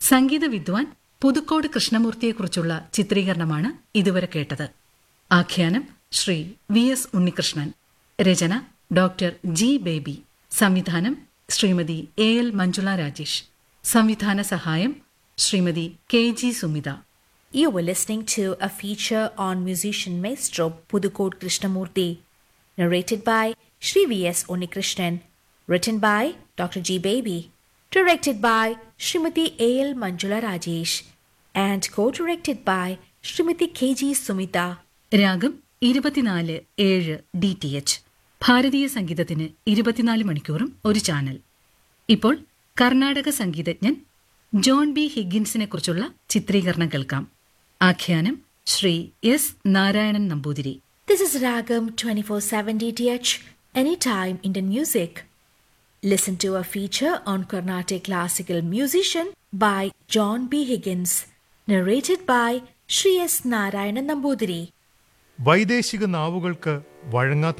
സംഗീത വിദ്വാൻ പുതുക്കോട് കൃഷ്ണമൂർത്തിയെക്കുറിച്ചുള്ള ചിത്രീകരണമാണ് ഇതുവരെ കേട്ടത് ആഖ്യാനം ശ്രീ വി എസ് ഉണ്ണികൃഷ്ണൻ രചന ഡോക്ടർ ജി ബേബി സംവിധാനം ശ്രീമതി എ എൽ മഞ്ജുള രാജേഷ് സംവിധാന സഹായം Shrimati K G Sumitha You were listening to a feature on musician maestro Pudukot Krishnamurti, narrated by Sri V.S. Onikrishnan, written by Dr. G. Baby, directed by Srimati A.L. Manjula Rajesh, and co-directed by Srimati K.G. Sumita. രാഗം ഇരുപത്തിനാല് ഏഴ് D T H ഭാരതീയ സംഗീതത്തിന് ഇരുപത്തിനാല് മണിക്കൂറും ഒരു channel ഇപ്പോൾ കർണാടക സംഗീതജ്ഞൻ ജോൺ ബി ഹിഗിൻസിനെ കുറിച്ചുള്ള ചിത്രീകരണം കേൾക്കാം ആഖ്യാനം Sree S Narayanan Namboothiri This is Ragam 24/7 DTH, anytime Indian music. Listen to a feature on Carnatic classical musician by John B. Higgins, narrated by Sri S. Narayanan Nambudiri. വൈദേശിക നാവുകൾക്ക് വഴങ്ങാത്ത